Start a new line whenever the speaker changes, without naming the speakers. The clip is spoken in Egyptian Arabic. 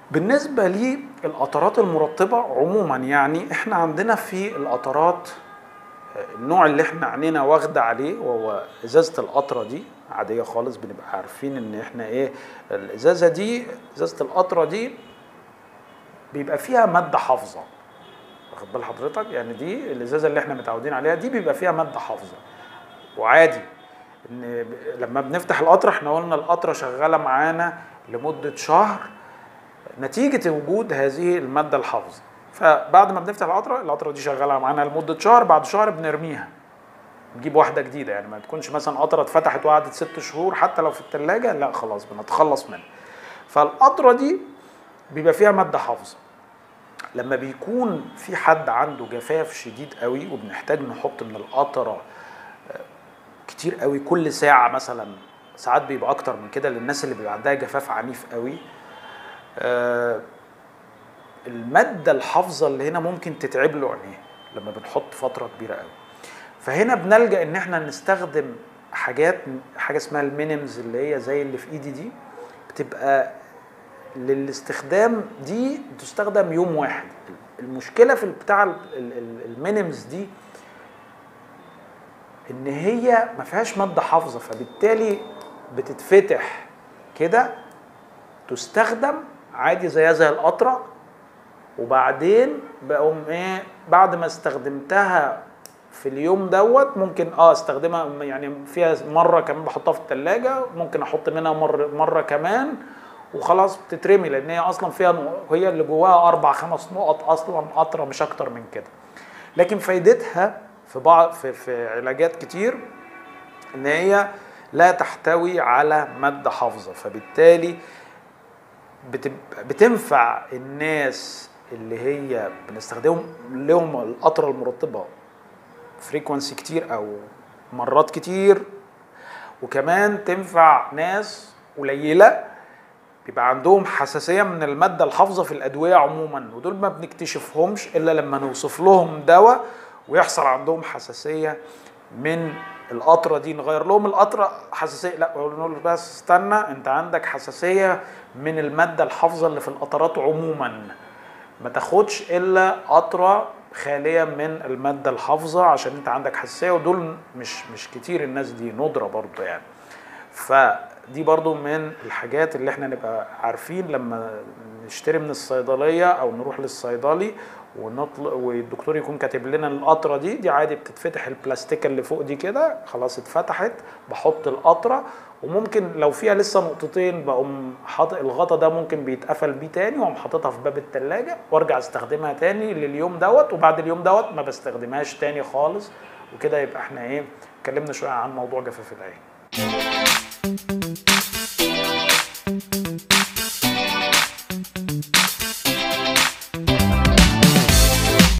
بالنسبه للقطرات المرطبه عموما يعني احنا عندنا في القطرات النوع اللي احنا عينينا واخده عليه وهو ازازه القطره دي عاديه خالص بنبقى عارفين ان احنا ايه الازازه دي ازازه القطره دي بيبقى فيها ماده حافظه واخد بال حضرتك يعني دي الازازه اللي احنا متعودين عليها دي بيبقى فيها ماده حافظه وعادي ان لما بنفتح القطره احنا قلنا القطره شغاله معانا لمده شهر نتيجه وجود هذه الماده الحافظه فبعد ما بنفتح القطره القطره دي شغاله معانا لمده شهر بعد شهر بنرميها نجيب واحده جديده يعني ما تكونش مثلا قطره اتفتحت وقعدت ست شهور حتى لو في الثلاجه لا خلاص بنتخلص منها فالقطره دي بيبقى فيها ماده حافظه لما بيكون في حد عنده جفاف شديد قوي وبنحتاج نحط من القطره كتير قوي كل ساعه مثلا ساعات بيبقى اكتر من كده للناس اللي بيبقى عندها جفاف عنيف قوي آه الماده الحافظه اللي هنا ممكن تتعب له عينيه لما بنحط فتره كبيره قوي فهنا بنلجا ان احنا نستخدم حاجات حاجه اسمها المينيمز اللي هي زي اللي في ايدي دي بتبقى للاستخدام دي تستخدم يوم واحد المشكله في بتاع المينيمز دي ان هي ما فيهاش ماده حافظه فبالتالي بتتفتح كده تستخدم عادي زيها زي القطره وبعدين بقوم ايه بعد ما استخدمتها في اليوم دوت ممكن اه استخدمها يعني فيها مره كمان بحطها في الثلاجه ممكن احط منها مره مره كمان وخلاص بتترمي لان هي اصلا فيها هي اللي جواها اربع خمس نقط اصلا قطره مش اكتر من كده لكن فايدتها في بعض في, في علاجات كتير ان هي لا تحتوي على ماده حافظه فبالتالي بتنفع الناس اللي هي بنستخدمهم لهم القطره المرطبه فريكونسي كتير او مرات كتير وكمان تنفع ناس قليله بيبقى عندهم حساسيه من الماده الحافظه في الادويه عموما ودول ما بنكتشفهمش الا لما نوصف لهم دواء ويحصل عندهم حساسيه من القطره دي نغير لهم القطره حساسيه لا نقول بس استنى انت عندك حساسيه من الماده الحافظه اللي في القطرات عموما ما تاخدش الا قطره خاليه من الماده الحافظه عشان انت عندك حساسيه ودول مش مش كتير الناس دي ندره برضه يعني فدي برضو من الحاجات اللي احنا نبقى عارفين لما نشتري من الصيدليه او نروح للصيدلي ونطلق والدكتور يكون كاتب لنا القطره دي دي عادي بتتفتح البلاستيكه اللي فوق دي كده خلاص اتفتحت بحط القطره وممكن لو فيها لسه نقطتين بقوم حاطط الغطا ده ممكن بيتقفل بيه تاني واقوم حاططها في باب التلاجة وارجع استخدمها تاني لليوم دوت وبعد اليوم دوت ما بستخدمهاش تاني خالص وكده يبقى احنا ايه اتكلمنا شويه عن موضوع جفاف العين